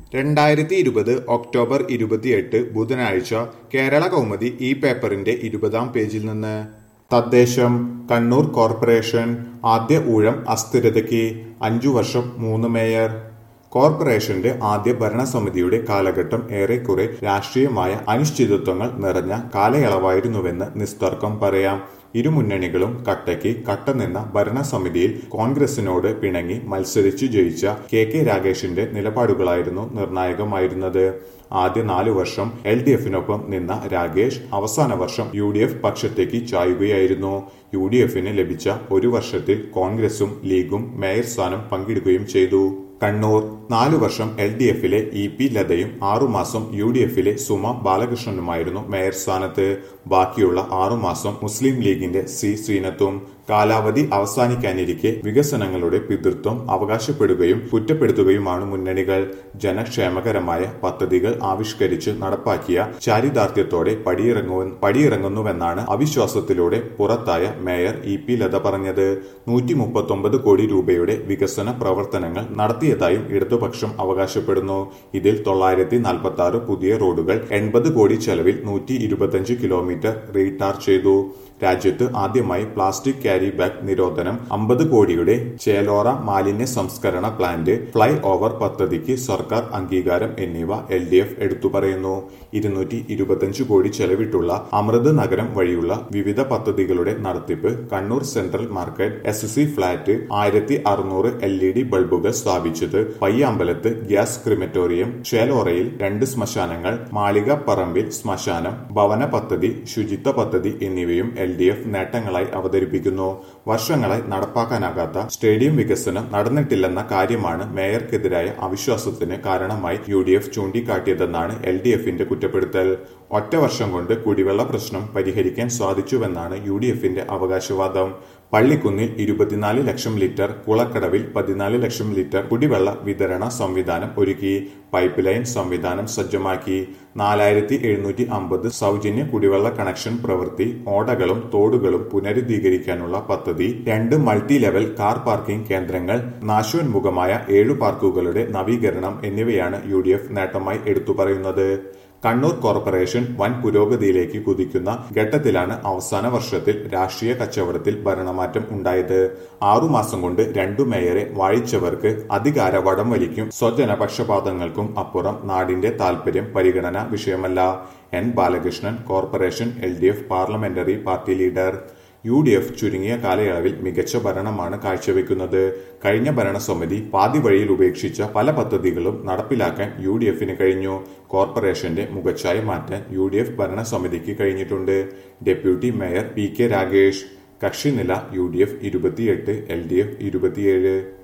രണ്ടായിരത്തി ഇരുപത് ഒക്ടോബർ ഇരുപത്തിയെട്ട് ബുധനാഴ്ച കേരള കൗമുദി ഈ പേപ്പറിന്റെ ഇരുപതാം പേജിൽ നിന്ന് തദ്ദേശം കണ്ണൂർ കോർപ്പറേഷൻ ആദ്യ ഊഴം അസ്ഥിരതയ്ക്ക് അഞ്ചു വർഷം മൂന്ന് മേയർ കോർപ്പറേഷന്റെ ആദ്യ ഭരണസമിതിയുടെ കാലഘട്ടം ഏറെക്കുറെ രാഷ്ട്രീയമായ അനിശ്ചിതത്വങ്ങൾ നിറഞ്ഞ കാലയളവായിരുന്നുവെന്ന് നിസ്തർക്കം പറയാം ഇരുമുന്നണികളും കട്ടയ്ക്ക് കട്ടനിന്ന ഭരണസമിതിയിൽ കോൺഗ്രസിനോട് പിണങ്ങി മത്സരിച്ചു ജയിച്ച കെ കെ രാഗേഷിന്റെ നിലപാടുകളായിരുന്നു നിർണായകമായിരുന്നത് ആദ്യ നാലു വർഷം എൽ ഡി എഫിനൊപ്പം നിന്ന രാഗേഷ് അവസാന വർഷം യു ഡി എഫ് പക്ഷത്തേക്ക് ചായുകയായിരുന്നു യു ഡി എഫിന് ലഭിച്ച ഒരു വർഷത്തിൽ കോൺഗ്രസും ലീഗും മേയർ സ്ഥാനം പങ്കിടുകയും ചെയ്തു കണ്ണൂർ നാലു വർഷം എൽ ഡി എഫിലെ ഇ പി ലതയും ആറുമാസം യു ഡി എഫിലെ സുമ ബാലകൃഷ്ണനുമായിരുന്നു മേയർ സ്ഥാനത്ത് ബാക്കിയുള്ള ആറുമാസം മുസ്ലിം ലീഗിന്റെ സി ശ്രീനത്തും കാലാവധി അവസാനിക്കാനിരിക്കെ വികസനങ്ങളുടെ പിതൃത്വം അവകാശപ്പെടുകയും കുറ്റപ്പെടുത്തുകയുമാണ് മുന്നണികൾ ജനക്ഷേമകരമായ പദ്ധതികൾ ആവിഷ്കരിച്ച് നടപ്പാക്കിയ ചാരിതാർത്ഥ്യത്തോടെ പടിയിറങ്ങു പടിയിറങ്ങുന്നുവെന്നാണ് അവിശ്വാസത്തിലൂടെ പുറത്തായ മേയർ ഇ പി ലത പറഞ്ഞത് നൂറ്റി മുപ്പത്തൊമ്പത് കോടി രൂപയുടെ വികസന പ്രവർത്തനങ്ങൾ നടത്തിയതായും ഇടതുപക്ഷം അവകാശപ്പെടുന്നു ഇതിൽ തൊള്ളായിരത്തി നാൽപ്പത്തി ആറ് പുതിയ റോഡുകൾ എൺപത് കോടി ചെലവിൽ നൂറ്റി ഇരുപത്തിയഞ്ച് കിലോമീറ്റർ റീടാർ ചെയ്തു രാജ്യത്ത് ആദ്യമായി പ്ലാസ്റ്റിക് ക്യാരി ബാഗ് നിരോധനം അമ്പത് കോടിയുടെ ചേലോറ മാലിന്യ സംസ്കരണ പ്ലാന്റ് ഫ്ലൈ ഓവർ പദ്ധതിക്ക് സർക്കാർ അംഗീകാരം എന്നിവ എൽ ഡി എഫ് എടുത്തു പറയുന്നു ഇരുന്നൂറ്റി ഇരുപത്തിയഞ്ച് കോടി ചെലവിട്ടുള്ള അമൃത് നഗരം വഴിയുള്ള വിവിധ പദ്ധതികളുടെ നടത്തിപ്പ് Kannur central market S C flat ആയിരത്തി അറുന്നൂറ് എൽ ഇ ഡി ബൾബുകൾ സ്ഥാപിച്ചത് പയ്യാമ്പലത്ത് ഗ്യാസ് ക്രിമറ്റോറിയം ചേലോറയിൽ രണ്ട് ശ്മശാനങ്ങൾ മാളികപ്പറമ്പിൽ ശ്മശാനം ഭവന പദ്ധതി ശുചിത്വ പദ്ധതി എന്നിവയും എൽ ഡി എഫ് നേട്ടങ്ങളായി അവതരിപ്പിക്കുന്നു വർഷങ്ങളായി നടപ്പാക്കാനാകാത്ത സ്റ്റേഡിയം വികസനം നടന്നിട്ടില്ലെന്ന കാര്യമാണ് മേയർക്കെതിരായ അവിശ്വാസത്തിന് കാരണമായി യു ഡി എഫ് ചൂണ്ടിക്കാട്ടിയതെന്നാണ് എൽ ഡി എഫിന്റെ കുറ്റപ്പെടുത്തൽ ഒറ്റ വർഷം കൊണ്ട് കുടിവെള്ള പ്രശ്നം പരിഹരിക്കാൻ സാധിച്ചുവെന്നാണ് യു ഡി എഫിന്റെ അവകാശവാദം പള്ളിക്കുന്നിൽ ഇരുപത്തിനാല് ലക്ഷം ലിറ്റർ കുളക്കടവിൽ പതിനാല് ലക്ഷം ലിറ്റർ കുടിവെള്ള വിതരണ സംവിധാനം ഒരുക്കി പൈപ്പ് ലൈൻ സംവിധാനം സജ്ജമാക്കി നാലായിരത്തി എഴുന്നൂറ്റി അമ്പത് സൗജന്യ കുടിവെള്ള കണക്ഷൻ പ്രവൃത്തി ഓടകളും തോടുകളും പുനരുദ്ധീകരിക്കാനുള്ള പദ്ധതി രണ്ട് മൾട്ടി ലെവൽ കാർ പാർക്കിംഗ് കേന്ദ്രങ്ങൾ നാശോന്മുഖമായ ഏഴു പാർക്കുകളുടെ നവീകരണം എന്നിവയാണ് യു നേട്ടമായി എടുത്തു പറയുന്നത് കണ്ണൂർ കോർപ്പറേഷൻ വൻ പുരോഗതിയിലേക്ക് കുതിക്കുന്ന ഘട്ടത്തിലാണ് അവസാന വർഷത്തിൽ രാഷ്ട്രീയ കച്ചവടത്തിൽ ഭരണമാറ്റം ഉണ്ടായത് ആറുമാസം കൊണ്ട് രണ്ടു മേയറെ വാഴിച്ചവർക്ക് അധികാര വടം വലിക്കും സ്വജനപക്ഷപാതങ്ങൾക്കും അപ്പുറം നാടിന്റെ താൽപര്യം പരിഗണന വിഷയമല്ല N Balakrishnan corporation L parliamentary party leader U D F ചുരുങ്ങിയ കാലയളവിൽ മികച്ച ഭരണമാണ് കാഴ്ചവെക്കുന്നത് കഴിഞ്ഞ ഭരണസമിതി പാതി വഴിയിൽ ഉപേക്ഷിച്ച പല പദ്ധതികളും നടപ്പിലാക്കാൻ യു ഡി എഫിന് കഴിഞ്ഞു കോർപ്പറേഷന്റെ മുഖച്ഛായ മാറ്റാൻ യു ഡി എഫ് ഭരണസമിതിക്ക് കഴിഞ്ഞിട്ടുണ്ട് deputy mayor P K Ragesh കക്ഷിനില യു ഡി എഫ് ഇരുപത്തിയെട്ട് എൽ ഡി എഫ് ഇരുപത്തിയേഴ്